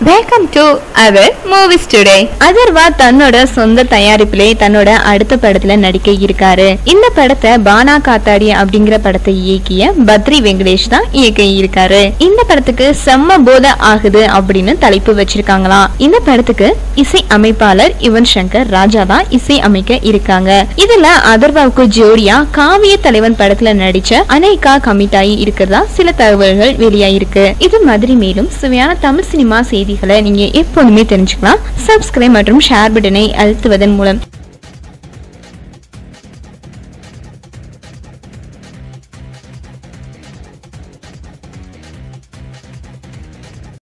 welcome to our movies today Atharva தன்னோட சொந்த தயாரிப்பிலே தன்னோட அடுத்த படத்துல நடிக்க இருக்காரு இந்த படத்தை பானா காத்தாடி அப்படிங்கிற படத்தை இயக்கிய பத்ரி வெங்கடேஷ் தான் இயக்க இருக்காரு இந்த படத்துக்கு செம்ம போத ஆகுது அப்படின்னு தலைப்பு வச்சிருக்காங்களாம் இந்த படத்துக்கு இசை அமைப்பாளர் யுவன் சங்கர் ராஜா தான் இசை அமைக்க இருக்காங்க இதுல அதர்வாவுக்கு ஜோடியா காவிய தலைவன் படத்துல நடிச்ச அனைகா கமிட்டாயி இருக்கிறதா சில தகவல்கள் வெளியாயிருக்கு இது மாதிரி மேலும் சுவையான தமிழ் சினிமா செய்திகளை நீங்க எப்போதுமே தெரிஞ்சுக்கலாம் சப்ஸ்கிரைப் மற்றும் ஷேர் பட்டனை அழுத்துவதன் மூலம்